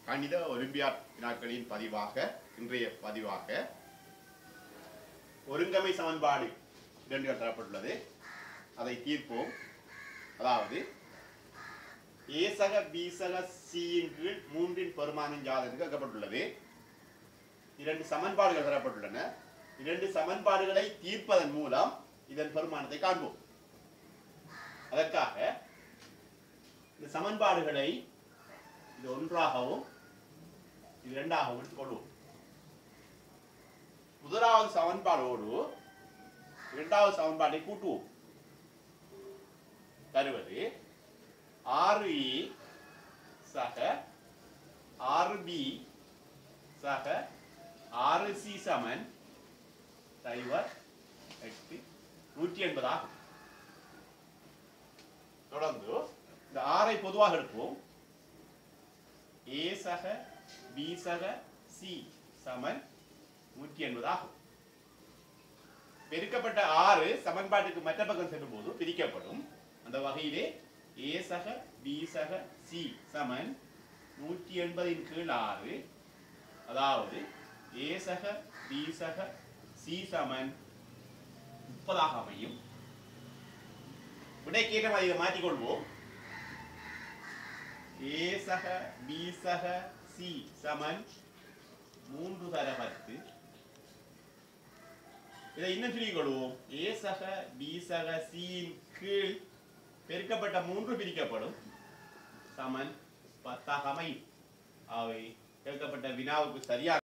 கணித ஒலிம்பியாட் வினாக்களின் பதிவாக இன்றைய பதிவாக ஒருங்கமை சமன்பாடு இரண்டுகள் தரப்பட்டுள்ளது அதை தீர்ப்போம் அதாவது ஏ சக பி சக சியின் கீழ் மூன்றின் பெருமானம் யாது என்று கேட்கப்பட்டுள்ளது இரண்டு சமன்பாடுகள் தரப்பட்டுள்ளன இரண்டு சமன்பாடுகளை தீர்ப்பதன் மூலம் இதன் பெருமானத்தை காண்போம் அதற்காக இந்த சமன்பாடுகளை இது ஒன்றாகவும் இது இரண்டாகவும் எடுத்துக்கொள்வோம் முதலாவது சமன்பாடோடு இரண்டாவது சமன்பாட்டை கூட்டுவோம் தருவது ஆறு இ சக ஆறு பி சக ஆறு சி சமன் சைவர் எட்டு நூற்றி எண்பது ஆகும் தொடர்ந்து இந்த ஆறை பொதுவாக எடுப்போம் ஏ சக பி சக சி சமன் நூற்றி எண்பது ஆகும் பெருக்கப்பட்ட ஆறு சமன்பாட்டுக்கு மற்ற பக்கம் செல்லும் போது பிரிக்கப்படும் அந்த வகையிலே ஏ சக பி சக சி சமன் நூற்றி எண்பதின் கீழ் ஆறு அதாவது ஏ சக பி சக சி சமன் முப்பதாக அமையும் விடைக்கேற்ற மாதிரி இதை மாற்றிக்கொள்வோம் ஏ சக பி சக சி சமன் மூன்று தர பத்து இதை இன்னும் சொல்லிக் கொள்வோம் ஏ சக பி சக சியின் கீழ் பெருக்கப்பட்ட மூன்று பிரிக்கப்படும் சமன் பத்தாக அமையும் அவை கேட்கப்பட்ட வினாவுக்கு சரியாக